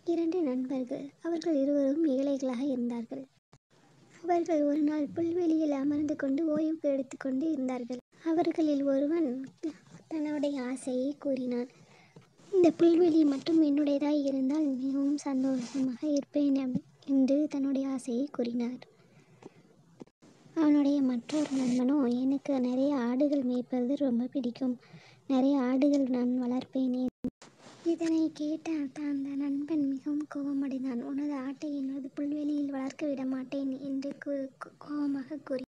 இரண்டு நண்பர்கள் அவர்கள் இருவரும் ஏழைகளாக இருந்தார்கள் அவர்கள் ஒரு நாள் புல்வெளியில் அமர்ந்து கொண்டு ஓய்வு எடுத்துக்கொண்டு இருந்தார்கள் அவர்களில் ஒருவன் தன்னுடைய ஆசையை கூறினான் இந்த புல்வெளி மட்டும் என்னுடையதாய் இருந்தால் மிகவும் சந்தோஷமாக இருப்பேன் எம்- என்று தன்னுடைய ஆசையை கூறினார் அவனுடைய மற்றொரு நண்பனோ எனக்கு நிறைய ஆடுகள் மேய்ப்பது ரொம்ப பிடிக்கும் நிறைய ஆடுகள் நான் வளர்ப்பேன் இதனை கேட்ட அந்த நண்பன் மிகவும் கோபமடைந்தான் உனது ஆட்டை எனது புல்வெளியில் வளர்க்க விட மாட்டேன் என்று கூ- கோ- கோபமாக கூறி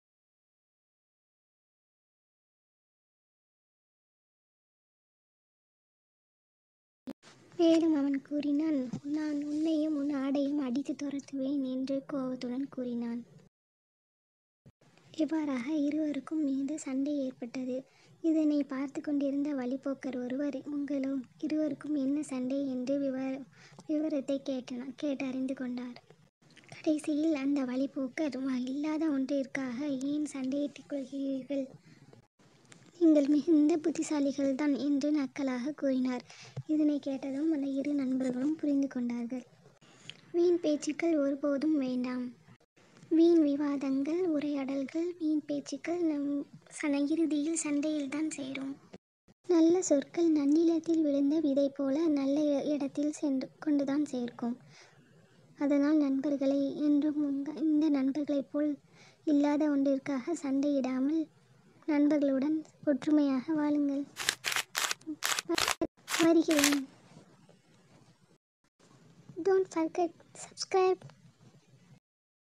மேலும் அவன் கூறினான் நான் உன்னையும் உன் ஆடையும் அடித்து துரத்துவேன் என்று கோபத்துடன் கூறினான் இவ்வாறாக இருவருக்கும் மீது சண்டை ஏற்பட்டது இதனை பார்த்து கொண்டிருந்த வழிப்போக்கர் ஒருவர் உங்களும் இருவருக்கும் என்ன சண்டை என்று விவர விவரத்தை கேட்டன கேட்டு அறிந்து கொண்டார் கடைசியில் அந்த வழிப்போக்கர் "வா- இல்லாத ஒன்றிற்காக ஏன் சண்டையிட்டுக் கொள்கிறீர்கள் நீங்கள் மிகுந்த புத்திசாலிகள்தான் என்று நக்கலாக கூறினார் இதனை கேட்டதும் அந்த இரு நண்பர்களும் புரிந்து கொண்டார்கள் வீண் பேச்சுக்கள் ஒருபோதும் வேண்டாம் வீண் விவாதங்கள் உரையாடல்கள் வீண் பேச்சுக்கள் நம் சன இறுதியில் சண்டையில்தான் சேரும் நல்ல சொற்கள் நன்னிலத்தில் விழுந்த விதை போல நல்ல இ- இடத்தில் சென்று கொண்டுதான் சேர்க்கும் அதனால் நண்பர்களை என்றும் உங்க- இந்த நண்பர்களைப் போல் இல்லாத ஒன்றிற்காக சண்டையிடாமல் நண்பர்களுடன் ஒற்றுமையாக வாழுங்கள் வருகிறேன் டோன்ட் forget subscribe